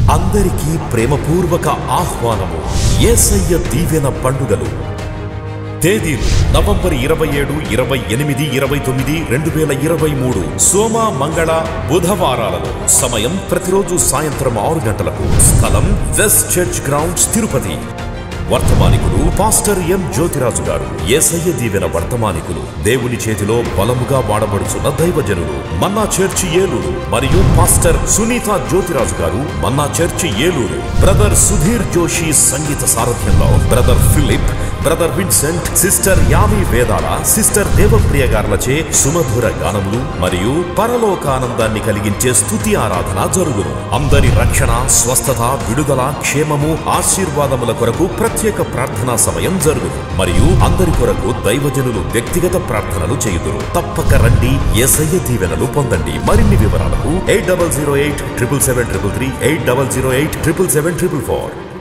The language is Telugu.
అందరికీ ప్రేమపూర్వక ఆహ్వానము యేసయ్య దీవెన పండుగలు తేదీలు నవంబర్ ఇరవై ఏడు ఇరవై ఎనిమిది ఇరవై తొమ్మిది రెండు వేల ఇరవై మూడు సోమ మంగళ బుధవారాలలో సమయం ప్రతిరోజు సాయంత్రం ఆరు గంటలకు స్థలం వెస్ట్ చర్చ్ గ్రౌండ్స్ తిరుపతి వర్తమానికులు పాస్టర్ ఎం జ్యోతిరాజు గారు ఏసయ్య దీవెన వర్తమానికులు దేవుని చేతిలో బలముగా వాడబడుచున్న దైవజనులు మన్నా చర్చి ఏలూరు మరియు pastor Sunitha Jyothiraju garu Manna church Eluru brother Sudheer Joshi సంగీత సారథ్యంలో brother Philip brother Vincent sister Yami Vedala sister దేవప్రియ గారులచే సుమధుర గానములు మరియు పరలోకానందాన్ని కలిగించే స్తుతి ఆరాధన జరుగును అందరి రక్షణ స్వస్థత విడుదల క్షేమము ఆశీర్వాదముల కొరకు ప్రత్యేక ప్రార్థనా సమయం జరుగును మరియు అందరి కొరకు దైవజనులు వ్యక్తిగత ప్రార్థనలు చేయుదురు తప్పక రండి ఎసయ్య దీవెనలు పొందండి మరిన్ని వివరాలకు eight double zero eight triple seven triple three eight double zero eight triple seven triple four